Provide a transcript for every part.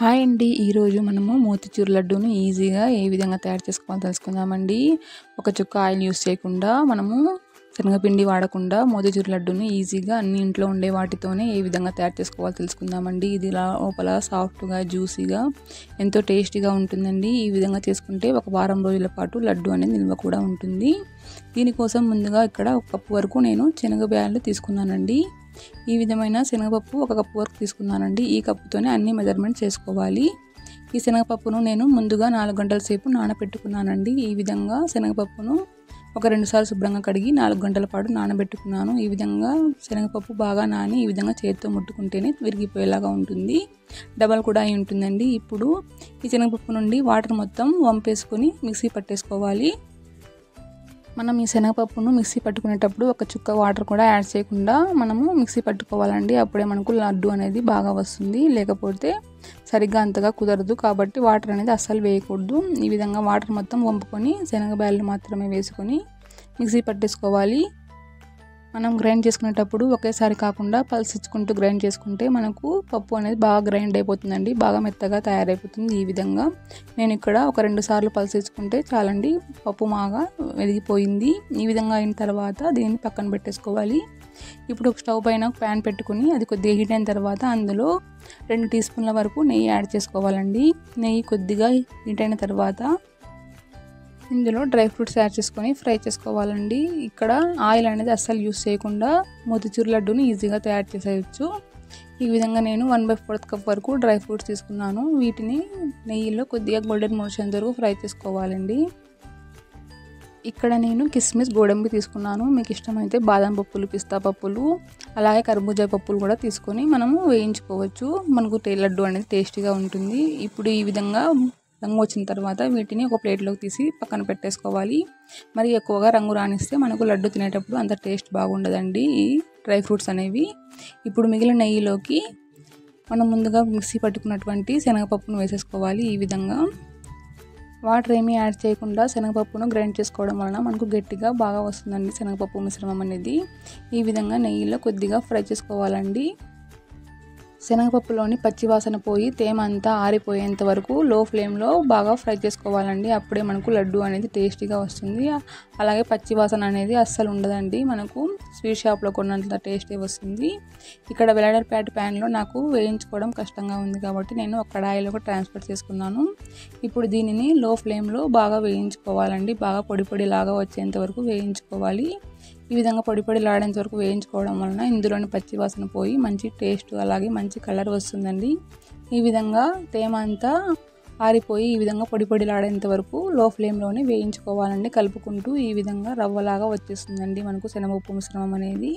hi అండి ఈరోజు మనము మోతిచూర్ లడ్డూని ఈజీగా ఏ విధంగా తయారు చేసుకోవాలో తెలుసుకుందామండి ఒక చుక్క ఆయిల్ యూస్ చేయకుండా మనము శనగపిండి వాడకుండా మోతిచూర్ లడ్డూని ఈజీగా అన్ని ఇంట్లో ఉండే వాటితోనే ఏ విధంగా తయారు చేసుకోవాలో తెలుసుకుందామండి ఇది లోపల సాఫ్ట్గా జ్యూసీగా ఎంతో టేస్టీగా ఉంటుందండి ఈ విధంగా చేసుకుంటే ఒక వారం రోజుల పాటు లడ్డు అనేది నిల్వ కూడా ఉంటుంది దీనికోసం ముందుగా ఇక్కడ ఒక కప్పు వరకు నేను శనగ తీసుకున్నానండి ఈ విధమైన శనగపప్పు ఒక కప్పు వరకు తీసుకున్నానండి ఈ కప్పుతోనే అన్ని మెజర్మెంట్ చేసుకోవాలి ఈ శనగపప్పును నేను ముందుగా నాలుగు గంటల సేపు నానబెట్టుకున్నానండి ఈ విధంగా శనగపప్పును ఒక రెండు సార్లు శుభ్రంగా కడిగి నాలుగు గంటల పాటు నానబెట్టుకున్నాను ఈ విధంగా శనగపప్పు బాగా నాని ఈ విధంగా చేతితో ముట్టుకుంటేనే విరిగిపోయేలాగా ఉంటుంది డబల్ కూడా అయి ఉంటుందండి ఇప్పుడు ఈ శనగపప్పు నుండి వాటర్ మొత్తం వంపేసుకొని మిక్సీ పట్టేసుకోవాలి మనం ఈ శనగపప్పును మిక్సీ పట్టుకునేటప్పుడు ఒక చుక్క వాటర్ కూడా యాడ్ చేయకుండా మనము మిక్సీ పట్టుకోవాలండి అప్పుడే మనకు లడ్డు అనేది బాగా వస్తుంది లేకపోతే సరిగ్గా అంతగా కుదరదు కాబట్టి వాటర్ అనేది అస్సలు వేయకూడదు ఈ విధంగా వాటర్ మొత్తం వంపుకొని శనగబాయలు మాత్రమే వేసుకొని మిక్సీ పట్టేసుకోవాలి మనం గ్రైండ్ చేసుకునేటప్పుడు ఒకేసారి కాకుండా పల్స్ ఇచ్చుకుంటూ గ్రైండ్ చేసుకుంటే మనకు పప్పు అనేది బాగా గ్రైండ్ అయిపోతుందండి బాగా మెత్తగా తయారైపోతుంది ఈ విధంగా నేను ఇక్కడ ఒక రెండు సార్లు పల్స్ ఇచ్చుకుంటే చాలండి పప్పు బాగా వెదిగిపోయింది ఈ విధంగా అయిన తర్వాత దీన్ని పక్కన పెట్టేసుకోవాలి ఇప్పుడు ఒక స్టవ్ పైన ప్యాన్ పెట్టుకుని అది కొద్దిగా హీట్ అయిన తర్వాత అందులో రెండు టీ స్పూన్ల వరకు నెయ్యి యాడ్ చేసుకోవాలండి నెయ్యి కొద్దిగా హీట్ అయిన తర్వాత ఇందులో డ్రై ఫ్రూట్స్ యాడ్ చేసుకొని ఫ్రై చేసుకోవాలండి ఇక్కడ ఆయిల్ అనేది అస్సలు యూస్ చేయకుండా మోతిచూర్ లడ్డూని ఈజీగా తయారు చేసేయచ్చు ఈ విధంగా నేను వన్ బై ఫోర్త్ కప్ వరకు డ్రై ఫ్రూట్స్ తీసుకున్నాను వీటిని నెయ్యిలో కొద్దిగా గోల్డెన్ మోషన్ వరకు ఫ్రై చేసుకోవాలండి ఇక్కడ నేను కిస్మిస్ గోడంబి తీసుకున్నాను మీకు ఇష్టమైతే బాదం పప్పులు పిస్తా పప్పులు అలాగే కర్బూజా పప్పులు కూడా తీసుకొని మనము వేయించుకోవచ్చు మనకు లడ్డు అనేది టేస్టీగా ఉంటుంది ఇప్పుడు ఈ విధంగా రంగు వచ్చిన తర్వాత వీటిని ఒక ప్లేట్లోకి తీసి పక్కన పెట్టేసుకోవాలి మరి ఎక్కువగా రంగు రాణిస్తే మనకు లడ్డు తినేటప్పుడు అంత టేస్ట్ బాగుండదండి ఈ డ్రై ఫ్రూట్స్ అనేవి ఇప్పుడు మిగిలిన నెయ్యిలోకి మనం ముందుగా మిక్సీ పట్టుకున్నటువంటి శనగపప్పును వేసేసుకోవాలి ఈ విధంగా వాటర్ ఏమీ యాడ్ చేయకుండా శనగపప్పును గ్రైండ్ చేసుకోవడం వలన మనకు గట్టిగా బాగా వస్తుందండి శనగపప్పు మిశ్రమం అనేది ఈ విధంగా నెయ్యిలో కొద్దిగా ఫ్రై చేసుకోవాలండి శనగపప్పులోని పచ్చివాసన పోయి తేమ అంతా ఆరిపోయేంత వరకు లో ఫ్లేమ్లో బాగా ఫ్రై చేసుకోవాలండి అప్పుడే మనకు లడ్డు అనేది టేస్టీగా వస్తుంది అలాగే పచ్చివాసన అనేది అస్సలు ఉండదండి మనకు స్వీట్ షాప్లో కొన్నంత టేస్టీ వస్తుంది ఇక్కడ వెలాడర్ ప్యాట్ ప్యాన్లో నాకు వేయించుకోవడం కష్టంగా ఉంది కాబట్టి నేను ఒక కడాయిలోకి ట్రాన్స్ఫర్ చేసుకున్నాను ఇప్పుడు దీనిని లో ఫ్లేమ్లో బాగా వేయించుకోవాలండి బాగా పొడి పొడిలాగా వచ్చేంత వరకు వేయించుకోవాలి ఈ విధంగా పొడి పొడి లాడేంత వరకు వేయించుకోవడం వలన ఇందులోని పచ్చి వాసన పోయి మంచి టేస్ట్ అలాగే మంచి కలర్ వస్తుందండి ఈ విధంగా తేమ అంతా ఆరిపోయి ఈ విధంగా పొడి పొడి లాడేంత వరకు లో ఫ్లేమ్లోనే వేయించుకోవాలండి కలుపుకుంటూ ఈ విధంగా రవ్వలాగా వచ్చేస్తుందండి మనకు శనగపప్పు మిశ్రమం అనేది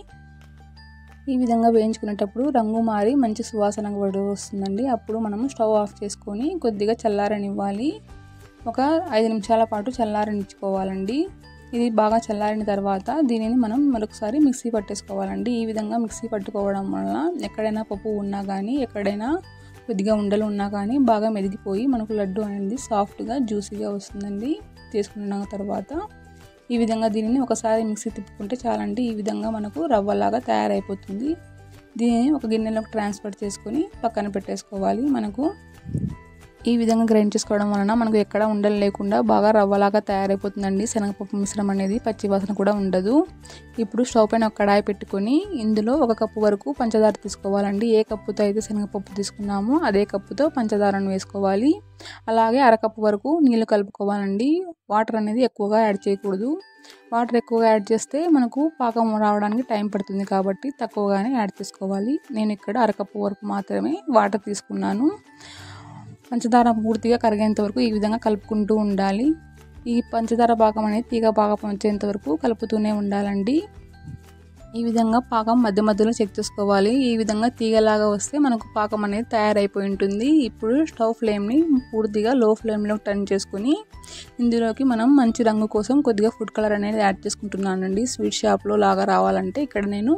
ఈ విధంగా వేయించుకునేటప్పుడు రంగు మారి మంచి సువాసన కూడా వస్తుందండి అప్పుడు మనము స్టవ్ ఆఫ్ చేసుకొని కొద్దిగా చల్లారనివ్వాలి ఒక ఐదు నిమిషాల పాటు చల్లారనిచ్చుకోవాలండి ఇది బాగా చల్లారిన తర్వాత దీనిని మనం మరొకసారి మిక్సీ పట్టేసుకోవాలండి ఈ విధంగా మిక్సీ పట్టుకోవడం వలన ఎక్కడైనా పప్పు ఉన్నా కానీ ఎక్కడైనా కొద్దిగా ఉండలు ఉన్నా కానీ బాగా మెదిగిపోయి మనకు లడ్డు అనేది సాఫ్ట్గా జ్యూసీగా వస్తుందండి తీసుకున్న తర్వాత ఈ విధంగా దీనిని ఒకసారి మిక్సీ తిప్పుకుంటే చాలండి ఈ విధంగా మనకు రవ్వలాగా తయారైపోతుంది దీనిని ఒక గిన్నెలోకి ట్రాన్స్ఫర్ చేసుకొని పక్కన పెట్టేసుకోవాలి మనకు ఈ విధంగా గ్రైండ్ చేసుకోవడం వలన మనకు ఎక్కడ ఉండలు లేకుండా బాగా రవ్వలాగా తయారైపోతుందండి శనగపప్పు మిశ్రమం అనేది పచ్చివాసన కూడా ఉండదు ఇప్పుడు స్టవ్ పైన ఒక కడాయి పెట్టుకొని ఇందులో ఒక కప్పు వరకు పంచదార తీసుకోవాలండి ఏ కప్పుతో అయితే శనగపప్పు తీసుకున్నామో అదే కప్పుతో పంచదారను వేసుకోవాలి అలాగే అరకప్పు వరకు నీళ్ళు కలుపుకోవాలండి వాటర్ అనేది ఎక్కువగా యాడ్ చేయకూడదు వాటర్ ఎక్కువగా యాడ్ చేస్తే మనకు పాకం రావడానికి టైం పడుతుంది కాబట్టి తక్కువగానే యాడ్ చేసుకోవాలి నేను ఇక్కడ అరకప్పు వరకు మాత్రమే వాటర్ తీసుకున్నాను పంచదార పూర్తిగా కరిగేంత వరకు ఈ విధంగా కలుపుకుంటూ ఉండాలి ఈ పంచదార పాకం అనేది తీగ పాకం వచ్చేంత వరకు కలుపుతూనే ఉండాలండి ఈ విధంగా పాకం మధ్య మధ్యలో చెక్ చేసుకోవాలి ఈ విధంగా తీగలాగా వస్తే మనకు పాకం అనేది తయారైపోయి ఉంటుంది ఇప్పుడు స్టవ్ ఫ్లేమ్ని పూర్తిగా లో ఫ్లేమ్లో టర్న్ చేసుకుని ఇందులోకి మనం మంచి రంగు కోసం కొద్దిగా ఫుడ్ కలర్ అనేది యాడ్ చేసుకుంటున్నానండి స్వీట్ షాప్లో లాగా రావాలంటే ఇక్కడ నేను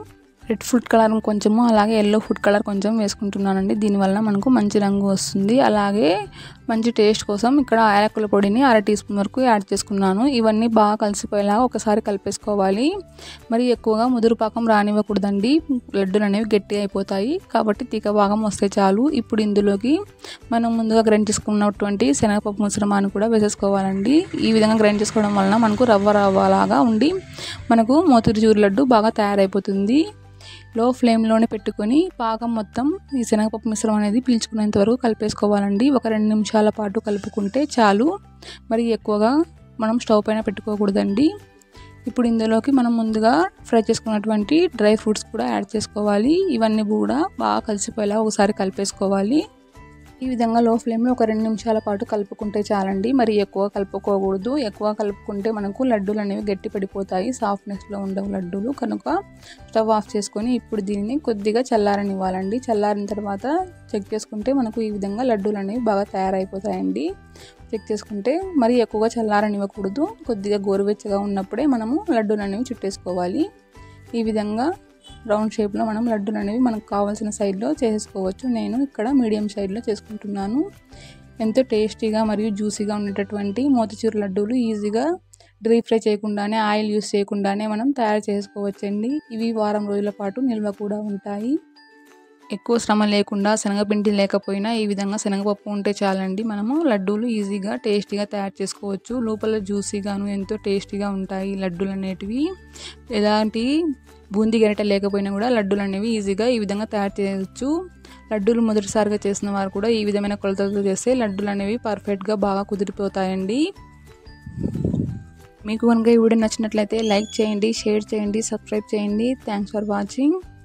రెడ్ ఫుడ్ కలర్ కొంచెము అలాగే ఎల్లో ఫుడ్ కలర్ కొంచెం వేసుకుంటున్నానండి దీనివల్ల మనకు మంచి రంగు వస్తుంది అలాగే మంచి టేస్ట్ కోసం ఇక్కడ యాలకుల పొడిని అర టీ స్పూన్ వరకు యాడ్ చేసుకున్నాను ఇవన్నీ బాగా కలిసిపోయేలాగా ఒకసారి కలిపేసుకోవాలి మరి ఎక్కువగా ముదురు పాకం రానివ్వకూడదండి లడ్డూలు అనేవి గట్టి అయిపోతాయి కాబట్టి తీగ భాగం వస్తే చాలు ఇప్పుడు ఇందులోకి మనం ముందుగా గ్రైండ్ చేసుకున్నటువంటి శనగపప్పు మిశ్రమాన్ని కూడా వేసేసుకోవాలండి ఈ విధంగా గ్రైండ్ చేసుకోవడం వలన మనకు రవ్వ రవ్వలాగా ఉండి మనకు మోతిచూరు లడ్డు బాగా తయారైపోతుంది లో ఫ్లేమ్లోనే పెట్టుకొని పాకం మొత్తం ఈ శనగపప్పు మిశ్రమం అనేది పీల్చుకునేంత వరకు కలిపేసుకోవాలండి ఒక రెండు నిమిషాల పాటు కలుపుకుంటే చాలు మరి ఎక్కువగా మనం స్టవ్ పైన పెట్టుకోకూడదండి ఇప్పుడు ఇందులోకి మనం ముందుగా ఫ్రై చేసుకున్నటువంటి డ్రై ఫ్రూట్స్ కూడా యాడ్ చేసుకోవాలి ఇవన్నీ కూడా బాగా కలిసిపోయేలా ఒకసారి కలిపేసుకోవాలి ఈ విధంగా లో ఫ్లేమ్లో ఒక రెండు నిమిషాల పాటు కలుపుకుంటే చాలండి మరి ఎక్కువ కలుపుకోకూడదు ఎక్కువ కలుపుకుంటే మనకు లడ్డూలు అనేవి గట్టి పడిపోతాయి సాఫ్ట్నెస్లో ఉండవు లడ్డూలు కనుక స్టవ్ ఆఫ్ చేసుకొని ఇప్పుడు దీనిని కొద్దిగా చల్లారనివ్వాలండి చల్లారిన తర్వాత చెక్ చేసుకుంటే మనకు ఈ విధంగా లడ్డూలు అనేవి బాగా తయారైపోతాయండి చెక్ చేసుకుంటే మరి ఎక్కువగా చల్లారనివ్వకూడదు కొద్దిగా గోరువెచ్చగా ఉన్నప్పుడే మనము లడ్డూలు అనేవి చుట్టేసుకోవాలి ఈ విధంగా రౌండ్ షేప్లో మనం లడ్డూలు అనేవి మనకు కావాల్సిన సైడ్లో చేసేసుకోవచ్చు నేను ఇక్కడ మీడియం సైడ్లో చేసుకుంటున్నాను ఎంతో టేస్టీగా మరియు జ్యూసీగా ఉండేటటువంటి మోతిచూర్ లడ్డూలు ఈజీగా డీప్ ఫ్రై చేయకుండానే ఆయిల్ యూస్ చేయకుండానే మనం తయారు చేసుకోవచ్చండి ఇవి వారం రోజుల పాటు నిల్వ కూడా ఉంటాయి ఎక్కువ శ్రమ లేకుండా శనగపిండి లేకపోయినా ఈ విధంగా శనగపప్పు ఉంటే చాలండి మనము లడ్డూలు ఈజీగా టేస్టీగా తయారు చేసుకోవచ్చు లోపల జ్యూసీగాను ఎంతో టేస్టీగా ఉంటాయి లడ్డూలు అనేటివి ఎలాంటి బూందీ గరిట లేకపోయినా కూడా లడ్డూలు అనేవి ఈజీగా ఈ విధంగా తయారు చేయవచ్చు లడ్డూలు మొదటిసారిగా చేసిన వారు కూడా ఈ విధమైన కొలతలతో చేస్తే లడ్డూలు అనేవి పర్ఫెక్ట్గా బాగా కుదిరిపోతాయండి మీకు కనుక ఈ వీడియో నచ్చినట్లయితే లైక్ చేయండి షేర్ చేయండి సబ్స్క్రైబ్ చేయండి థ్యాంక్స్ ఫర్ వాచింగ్